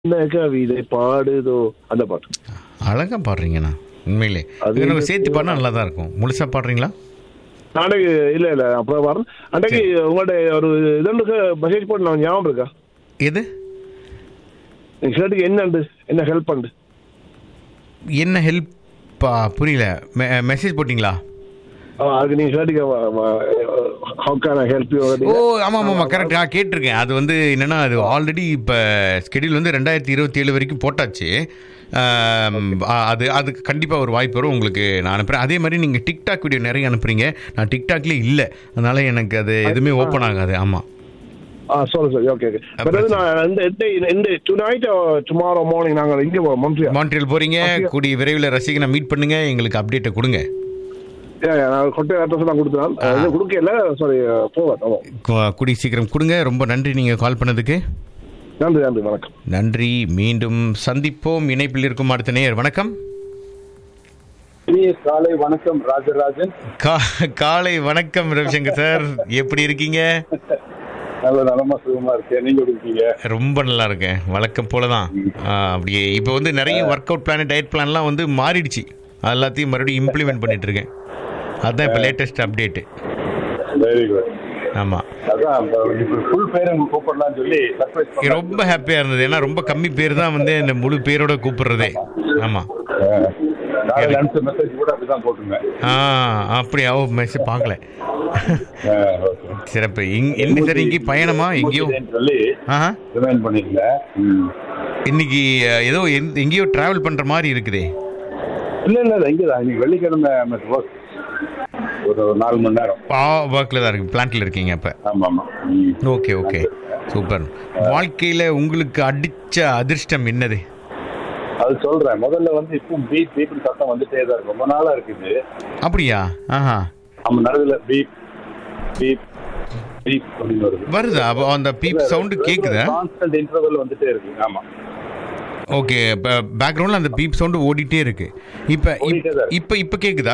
என்ன கவிதை பாடுதோ அந்த பாட்டு அழகா பாடுறீங்கண்ணா உண்மையிலே அது இது நம்ம வந்து சேர்த்து பாடினா நல்லா தான் இருக்கும் முழுசா பாடுறீங்களா அன்னைக்கு இல்ல இல்ல அப்புறம் வரேன் அன்னைக்கு உங்கள்ட்ட ஒரு இதொன்று மெசேஜ் போட்டு நான் ஞாபகம் இருக்கா எது நீங்க ஷர்ட்டுக்கு என்னண்டு என்ன ஹெல்ப் பண்ணு என்ன ஹெல்ப்பா புரியல மெசேஜ் போட்டிங்களா அதுக்கு நீங்க ஷர்ட்டுக்கு ஹவு கேன் ஹெல்ப் யூ ஓ ஆமாம் ஆமாம் ஆமாம் கரெக்ட் நான் கேட்டிருக்கேன் அது வந்து என்னென்னா அது ஆல்ரெடி இப்போ ஸ்கெடியூல் வந்து ரெண்டாயிரத்தி இருபத்தி ஏழு வரைக்கும் போட்டாச்சு ஆம், அ- அது அதுக்கு கண்டிப்பாக ஒரு வாய்ப்பு வரும் உங்களுக்கு நான் அனுப்புகிறேன் அதே மாதிரி நீங்கள் டிக்டாக் வீடியோ நிறைய அனுப்புறீங்க நான் டிக்டாக்லேயே இல்லை அதனால எனக்கு அது எதுவுமே ஓப்பன் ஆகாது ஆமாம் ஆ சொல்லு சொல்லு ஓகே ஓகே பட் நான் இந்த இந்த இந்த டு நைட் டுமாரோ மார்னிங் நாங்கள் இங்கே மொன்ட்ரியா மான்ட்ரியல் போகிறீங்க கூடிய விரைவில் ரசிகனை மீட் பண்ணுங்க எங்களுக்கு அப்டேட்டை கொடுங்க நான் கொட்டை அட்ரஸ் எல்லாம் கொடுத்தேன் இது கொடுக்கல சாரி போவேன் ஆமாம் கு- கூடிய சீக்கிரம் கொடுங்க ரொம்ப நன்றி நீங்கள் கால் பண்ணதுக்கு நன்றி நன்றி வணக்கம் நன்றி மீண்டும் சந்திப்போம் இணைப்பில் இருக்கும் அடுத்த நேயர் வணக்கம் இனிய காலை வணக்கம் ராஜராஜன் கா- காலை வணக்கம் ரவிசங்கர் சார் எப்படி இருக்கீங்க நல்ல நலமா சுகமா இருக்கேன் நீங்க எப்படி இருக்கீங்க ரொம்ப நல்லா இருக்கேன் வழக்கம் போல தான் அப்படியே இப்போ வந்து நிறைய ஒர்க் அவுட் பிளான் டயட் பிளான்லாம் வந்து மாறிடுச்சு அது எல்லாத்தையும் மறுபடியும் இம்ப்ளிமெண்ட் பண்ணிட்டு இருக்கேன் அதுதான் இப்போ லேட்டஸ்ட் அப்டேட்டு வெரி குட் ஆமாம் அதான் ஃபுல் பேர் உங்களுக்கு கூப்பிடலாம்னு சொல்லி சர்ப்ரைஸ் ரொம்ப ஹாப்பியாக இருந்தது ஏன்னா ரொம்ப கம்மி பேர் தான் வந்து இந்த முழு பேரோட கூப்பிடுறதே ஆமாம் காலையில் அனுப்பிச்ச மெசேஜ் கூட அப்படிதான் போட்டுருந்தேன் ஆ அப்படியா ஓ மெசேஜ் பார்க்கல ஆஹ், okay. சிறப்பு இங் என்ன சார் இங்கே பயணமா எங்கேயோ மூச்சுதேன்னு சொல்லி ஆஹா ரிமைண்ட் பண்ணிருந்தேன் ம். இன்னைக்கு அஹ், ஏதோ எந்த- எங்கேயோ டிராவல் பண்ற மாதிரி இருக்குதே இல்ல இல்ல இல்ல இங்க தான் இன்னைக்கு வெள்ளிக்கிழமை ஒர்க் ஒரு நாலு மணி நேரம் பா ஒர்க்கில் தான் இருக்கு பிளான்ட்ல இருக்கீங்க அப்ப ஆமா ஆமா ம். ஓகே ஓகே சூப்பர் வாழ்க்கையில உங்களுக்கு அடிச்ச அதிர்ஷ்டம் என்னது அது சொல்றேன் முதல்ல வந்து இப்போ பீப் பீப் சத்தம் வந்துட்டே தான் இருக்கு ரொம்ப நாளா இருக்குது அப்படியா ஆஹா நம்ம நடுவில் பீப் பீப் பீப் அப்படின்னு வருது வருதா அப்போ அந்த பீப் சவுண்டு கேக்குதா கான்ஸ்டன்ட் இன்டர்வல் வந்துட்டே இருக்கு ஆமா ஓகே இப்போ பேக்ரவுண்டில் அந்த பீப் சவுண்டு ஓடிட்டே இருக்கு இப்போ ஓடிட்டே தான் இருக்கு. இப்போ இப்போ கேக்குதா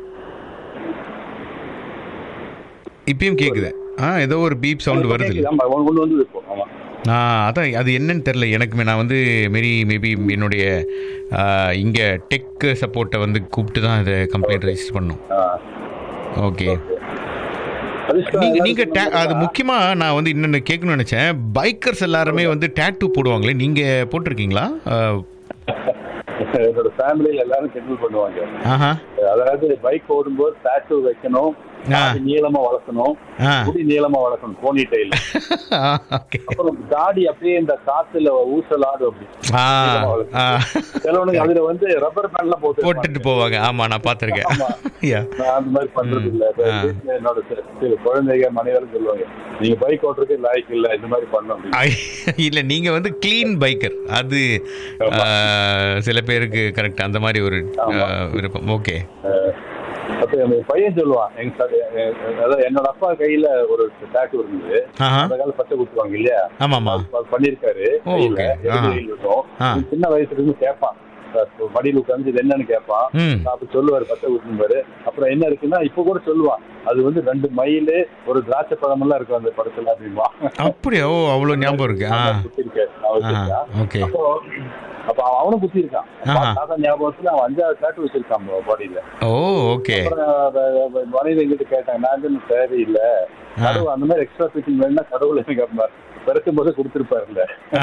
இப்பயும் கேக்குது ஆ ஏதோ ஒரு பீப் சவுண்டு வருது இல்ல? ஆமா ஒன்று ஒன்று வந்து இப்போ ஆமா ஆ அதான் அது என்னன்னு தெரில எனக்குமே நான் வந்து மேரி மேபி என்னுடைய இங்கே டெக் சப்போர்ட்டை வந்து கூப்பிட்டு தான் இதை கம்ப்ளைண்ட் ரெஜிஸ்டர் பண்ணோம் ஆ. ஓகே அதிர்ஷ்டம் நீங்க நீங்க எல்லாருக்கும் ta- அது முக்கியமா நான் வந்து இன்னொன்னு கேட்கணும்னு நினைச்சேன் பைக்கர்ஸ் எல்லாருமே வந்து டேட்டூ போடுவாங்களே நீங்க போட்டிருக்கீங்களா அஹ், என்னோட ஃபேமிலியில எல்லாரும் செட்டில் பண்ணுவாங்க ஆஹா அதாவது பைக் ஓடும்போது டேட்டூ வைக்கணும் ஆ. தாடி நீளமா வளர்க்கணும் ஆ முடி நீளமா வளர்க்கணும் போனி டைல் ஓகே அப்புறம் தாடி அப்படியே இந்த காத்துல ஊசலாடும் அப்படி ஆ ஆ சிலவனுக்கு அதுல வந்து ரப்பர் பேண்ட்லாம் போட்டு போட்டுட்டு போவாங்க ஆமா நான் பார்த்துருக்கேன் ஆமா. யா நான் அந்த மாதிரி பண்றது இல்ல இப்ப ஆ. வீட்டுல என்னோட சி- சில குழந்தைங்க மனைவரும் சொல்லுவாங்க நீங்க பைக் ஓட்டுறதுக்கு லாய்க்கு இல்ல இந்த மாதிரி பண்ணணும் அப்படின்னு. ஐ- இல்ல நீங்க வந்து க்ளீன் பைக்கர் அது அஹ், சில பேருக்கு கரெக்ட் அந்த மாதிரி ஒரு அஹ், விருப்பம் ஓகே அஹ், அப்ப என் பையன் சொல்லுவான் எங்க ச- எ- எ- அதாவது என்னோட அப்பா கையில ஒரு டாட்டு இருந்தது ஆஹா அந்த கால பச்சை குத்துவாங்க இல்லையா ஆமாமா அது பண்ணிருக்காரு ஓ, கையில okay. எலும்பு ஆ. கையில் இருக்கும் ஆ. இவன் சின்ன வயசுல இருந்து கேட்பான் அஹ் மடியில உட்காந்து இது என்னன்னு கேட்பான் ம் அப்ப சொல்லுவாரு பச்சை குத்தும்பாரு அப்புறம் என்ன இருக்குன்னா இப்ப கூட சொல்லுவான் அது வந்து ரெண்டு மயில் ஒரு திராட்சை பழம் எல்லாம் இருக்கும் அந்த படத்துல அப்படிமா அப்படியா ஓ அவ்வளோ ஞாபகம் இருக்கு ஆ குத்திருக்காரு அவன் ஆ வச்சிருக்கான். ஓகே அப்போ அப்ப அவன் அவனும் குத்தி இருக்கான் ஆஹா. தாத்தா ஞாபகத்துல அவன் அஞ்சாவது டாட்டு வச்சிருக்கான் பாடியில ஓ ஓகே அப்புறம் அவ- மனைவி எங்கிட்ட கேட்டாங்க நான் வந்து தேவையில்லை கடவுள் அந்த மாதிரி எக்ஸ்ட்ரா ஃபிட்டிங் வேணும்னா கடவுள் எனக்கு அப்ப பிறக்கும் போது கொடுத்துருப்பாருல்ல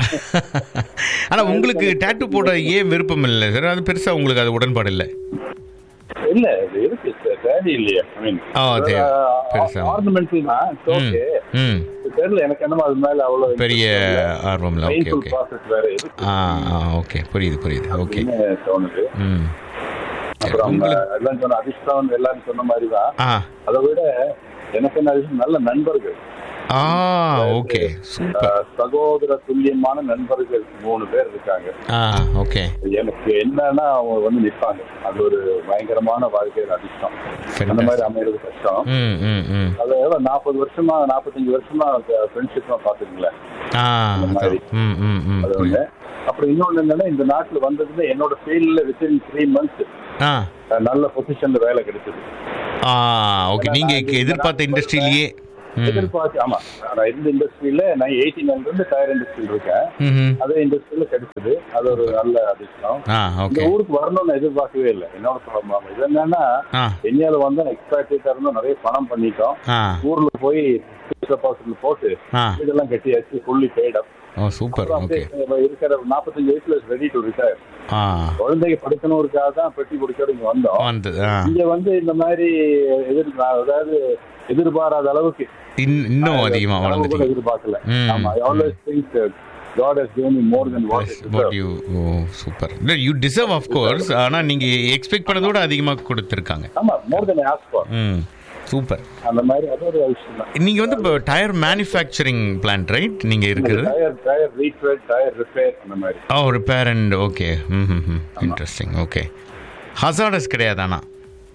ஆனா உங்களுக்கு டேட்டூ போட ஏன் விருப்பம் இல்லை சார் அது பெருசா உங்களுக்கு அது உடன்பாடு இல்லை இல்ல இது இருக்கு சார் தேவை இல்லையா ஐ மீன் ஆ தேவை பெருசா ஆர்னமெண்ட்ஸ் தான் ஓகே ம் தெரியல எனக்கு என்னமோ அது மேல அவ்வளவு பெரிய ஆர்வம் இல்லை ஓகே பெயின்ஃபுல் ஓகே ப்ராசஸ் வேற இருக்கு ஆ ஆ ஓகே புரியுது புரியுது ஓகே அப்படின்னு தோணுது ம் சரி, அப்புறம் உங்களுக்கு எல்லாம் சொன்ன அதிர்ஷ்டம் எல்லாரும் சொன்ன மாதிரி தான் ஆ அதை விட எனக்கு என்ன அதிர்ஷ்டம் நல்ல நண்பர்கள் ஆ ஓகே சூப்பர் அஹ், சகோதர துல்லியமான நண்பர்கள் மூணு பேர் இருக்காங்க ஆ ஓகே எனக்கு என்னன்னா அவங்க வந்து நிற்பாங்க அது ஒரு பயங்கரமான வாழ்க்கையில் அதிர்ஷ்டம் அந்த மாதிரி அமையிறது கஷ்டம் ம் ம் ம் அது எவ்வளவு நாற்பது வருஷமா நாற்பத்தஞ்சு வருஷமா ஃப்ரெண்ட்ஷிப்லாம் பாத்துக்கீங்களேன் ஆ அதான். ம் ம் ம் அது ஒண்ணு அப்புறம் இன்னொன்னு என்னன்னா இந்த நாட்டுல வந்ததுல என்னோட ஃபீல்ட்ல வித்தின் த்ரீ மந்த்ஸ் ஆ நல்ல பொசிஷன்ல வேலை கிடைச்சது ஆ ஓகே நீங்க எதிர்பார்த்த இண்டஸ்ட்ரியிலேயே எதிர்பார்த்து ஆமா நான் இருந்த இண்டஸ்ட்ரியில நான் எயிட்டி நைன்ல இருந்து டயர் இண்டஸ்ட்ரியில் இருக்கேன் ம் அதே இண்டஸ்ட்ரியில கிடைச்சது அது ஒரு நல்ல அதிர்ஷ்டம் ஆ இந்த ஓகே ஊருக்கு வரணும்னு எதிர்பார்க்கவே இல்லை என்னோட ப்ராப்ளம் இது என்னன்னா ஆ இந்தியாவில வந்து எக்ஸ்பேக்டேட்டா இருந்தோம் நிறைய பணம் பண்ணிட்டோம் ஆ ஊர்ல போய் டெபாசிட்ல போட்டு ஆ இதெல்லாம் கட்டியாச்சு ஃபுல்லி பெய்டம் ஓ சூப்பர் ஓகே இருக்கிற நாற்பத்தஞ்சு வயசுல ரெடி டு ரிட்டையர் ஆ குழந்தைங்க படிக்கணுங்கிறதுக்காக தான் பெட்டி பிடிச்சோட இங்க வந்தோம் வந்தது ஆ இங்க வந்து இந்த மாதிரி எதிர் அதாவது எதிர்பாராத அளவுக்கு இன்- இன்னும் அதிகமாக கனவு கூட வளர்ந்துட்டீங்க எதிர்பார்க்கல ம். ஆமா always think God has given me more than what I what deserve. You ஓ சூப்பர் இல்லை யூ டிசர்வ் ஆஃப் கோர்ஸ் ஆனால் நீங்கள் எக்ஸ்பெக்ட் பண்ணதோட அதிகமாக கொடுத்துருக்காங்க ஆமா மோர் தென் ஆஸ்க் ஃபார் ம் சூப்பர் அந்த மாதிரி அது ஒரு விஷயம் தான் நீங்கள் வந்து இப்போ டயர் மேனுஃபேக்சரிங் பிளான்ட் ரைட் நீங்கள் இருக்கிறது tyre tyre retread tyre repair அந்த மாதிரி ஓ ரிப்பேர் அண்ட் ஓகே ம் ம் ம் இன்ட்ரெஸ்டிங் ஓகே ஹசார்டஸ் கிடையாது ஆனால்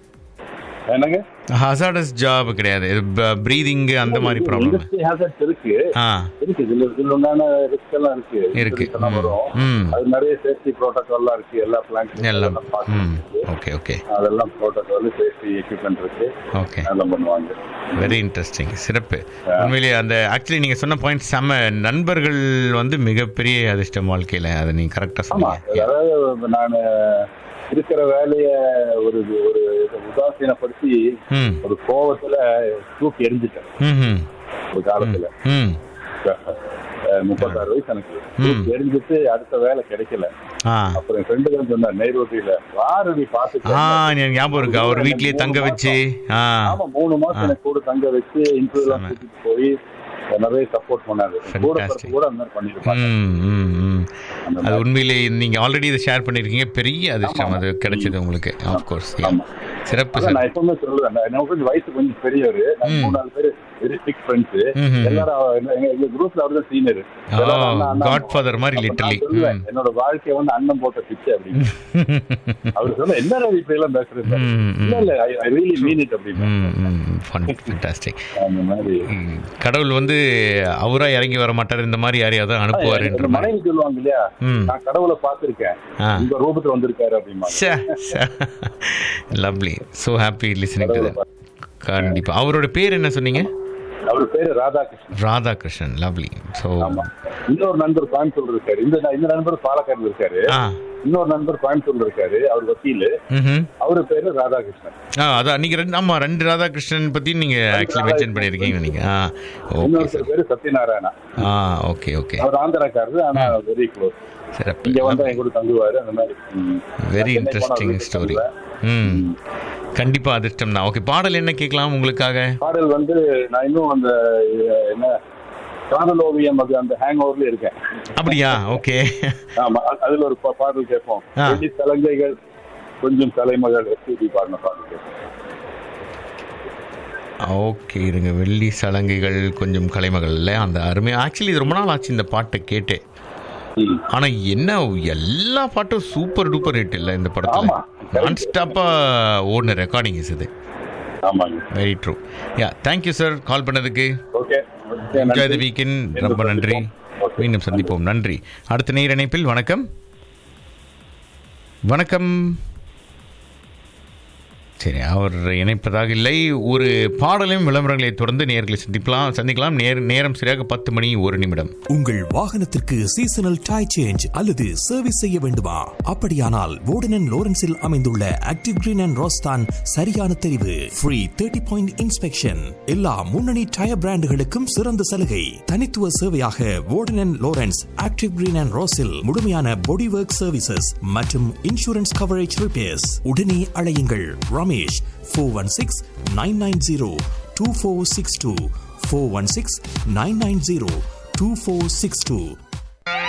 என்னங்க ஹசார்டஸ் ஜாப் கிடையாது ப்ரீதிங் அந்த மாதிரி ப்ராப்ளம் இண்டஸ்ட்ரி ஹேசர்ஸ் இருக்கு ஆ இருக்கு இதுல இதுல உண்டான ரிஸ்க் எல்லாம் இருக்கு இருக்கு. Insurance எல்லாம் வரும் ம் அது நிறைய சேஃப்டி ப்ரோட்டோகால்லாம் இருக்கு எல்லா பிளான்ட் எல்லாம் ம் ஓகே ஓகே அதெல்லாம் ப்ரோட்டோகால் சேஃப்டி எக்யூப்மெண்ட் இருக்கு ஓகே அதெல்லாம் பண்ணுவாங்க வெரி இன்ட்ரெஸ்டிங் சிறப்பு உண்மையிலேயே அந்த ஆக்சுவலி நீங்கள் சொன்ன பாயிண்ட் செம்ம நண்பர்கள் வந்து மிகப்பெரிய அதிர்ஷ்டம் வாழ்க்கையில் அதை நீங்கள் கரெக்டாக ஆமா சொன்னீங்க அதாவது நான் இருக்கிற வேலைய ஒரு ஒரு உதாசீனப்படுத்தி ம் ஒரு கோவத்துல தூக்கி எரிஞ்சிட்டேன் ம் ம் ஒரு காலத்துல ம் அஹ் முப்பத்தாறு வயசு எனக்கு தூக்கி எரிஞ்சிட்டு அடுத்த வேலை கிடைக்கல ஆ அப்புறம் என் ஃப்ரெண்டு தான் சொன்னார் நெய்ரோட்டியில வாரடி ஆ பார்த்து எனக்கு ஞாபகம் இருக்கு அவர் வீட்லயே தங்க வச்சு ஆ ஆமா மூணு மாசம் எனக்கு கூட தங்க வச்சு இன்டர்வியூ எல்லாம் செம. கூட்டிட்டு போய் நிறைய சப்போர்ட் பண்ணாரு என் கூட Fantastic. பிறகு கூட அந்த மாதிரி பண்ணிருப்பாங்க ம் ம் ம் அந்த அது உண்மையிலேயே நீங்கள் ஆல்ரெடி இதை ஷேர் பண்ணியிருக்கீங்க பெரிய அதிர்ஷ்டம் அது கிடைச்சது உங்களுக்கு ஆஃப்கோர்ஸ் ஆமா. சிறப்பு அதான் சார் நான் எப்பவுமே சொல்லுவேன் நான் எனக்கு கொஞ்சம் வயசு கொஞ்சம் பெரியவர் நாங்க மூணு நாலு பேர் வெரி ஸ்டிக் ஃப்ரெண்ட்ஸ் ம்ஹும். எல்லாரும் அவ- எங்க எங்க குரூப்ல அவர் தான் சீனியர் காட் ஃபாதர் மாதிரி லிட்டரலி என்னோட வாழ்க்கை வந்து அண்ணன் போட்ட பிச்சை அப்படின்னு அவர் சொன்ன என்ன ரவி இப்படி எல்லாம் பேசுறது ம், இல்ல இல்ல ஐ ரியலி மீன் இட் அப்படின்னு ஃபண்டாஸ்டிக் அந்த மாதிரி கடவுள் வந்து அவரா இறங்கி வர மாட்டார் இந்த மாதிரி யாரையாவது அனுப்புவாருன்ற என்னோட மாதிரி மனைவி சொல்லுவாங்க இல்லையா ம். நான் கடவுளை பார்த்திருக்கேன் ஆ உங்க ரூபத்துல வந்திருக்காரு அப்படிமா lovely so happy listening to கண்டிப்பா அவரோட பேர் என்ன சொன்னீங்க அவர் பேரு ராதாகிருஷ்ணன் ராதாகிருஷ்ணன் லவ்லி ஸோ ஆமா இன்னொரு நண்பர் கோயம்புத்தூர்ல இருக்காரு இந்த இந்த நண்பர் பாலக்காடுல இருக்காரு ஆ இன்னொரு நண்பர் கோயம்புத்தூர்ல இருக்காரு அவர் வக்கீல் ம் அவரு பேரு ராதாகிருஷ்ணன் ஆ அதான் நீங்க ரெண்டு ஆமா ரெண்டு ராதாகிருஷ்ணன் பத்தி நீங்க ஆக்சுவலி மென்ஷன் பண்ணியிருக்கீங்க நீங்க ஆ ஓகே இன்னொருத்தர் பேரு சத்யநாராயணா ஆ ஓகே ஓகே அவர் ஆந்திராக்காரரு ஆனா வெரி க்ளோஸ் சிறப்பு இங்க வந்தா எங்க கூட தங்குவாரு அந்த மாதிரி ம். வெரி சென்னை போனா இன்ட்ரெஸ்டிங் வீட்டுக்கு ஸ்டோரி தங்குவேன். ம் கண்டிப்பா அதிர்ஷ்டம் தான் ஓகே பாடல் என்ன கேட்கலாம் உங்களுக்காக பாடல் வந்து நான் இன்னும் அந்த அஹ், என்ன காதல் ஓவியம் அது அந்த ஹேங் ஓவர்ல இருக்கேன் அப்படியா ஓகே ஆமா அ- அதுல ஒரு பா- பாடல் கேட்போம் ஆ. வெள்ளி சலங்கைகள் கொஞ்சம் தலைமகள் எஸ்பிபி பாடின பாடல் கேட்போம் ஓகே இருங்க வெள்ளி சலங்கைகள் கொஞ்சம் கலைமகள்ல அந்த அருமை ஆக்சுவலி இது ரொம்ப நாள் ஆச்சு இந்த பாட்டை கேட்டேன் ம். ஆனா என்ன எல்லா பாட்டும் சூப்பர் டூப்பர் ஹிட் இல்லை இந்த படத்துல ஆமா. நான் ஸ்டாப்பா ஓடின ரெக்கார்டிங் இது ஆமாங்க very true yeah thank you sir call பண்ணதுக்கு ஓகே என்ஜாய் த வீக்கெண்ட் ரொம்ப நன்றி மீண்டும் சந்திப்போம் நன்றி அடுத்த நேர் இணைப்பில் வணக்கம் வணக்கம் சரி அவர் இணைப்பதாக இல்லை ஒரு பாடலையும் விளம்பரங்களை தொடர்ந்து நேர்களை சந்திக்கலாம் சந்திக்கலாம் நேர் நேரம் சரியாக பத்து மணி ஒரு நிமிடம் உங்கள் வாகனத்திற்கு சீசனல் டை சேஞ்ச் அல்லது சர்வீஸ் செய்ய வேண்டுமா அப்படியானால் வோர்டன் லோரன்ஸில் அமைந்துள்ள ஆக்டிவ் கிரீன் அண்ட் ரோஸ்தான் சரியான தெரிவு ஃப்ரீ தேர்ட்டி பாயிண்ட் இன்ஸ்பெக்ஷன் எல்லா முன்னணி டயர் பிராண்டுகளுக்கும் சிறந்த சலுகை தனித்துவ சேவையாக வோர்டன் லோரன்ஸ் ஆக்டிவ் கிரீன் அண்ட் ரோஸில் முழுமையான பாடி ஒர்க் சர்வீசஸ் மற்றும் இன்சூரன்ஸ் கவரேஜ் ரிப்பேர்ஸ் உடனே அழையுங்கள் Ramesh four one six nine nine zero two four six two four one six nine nine zero 2462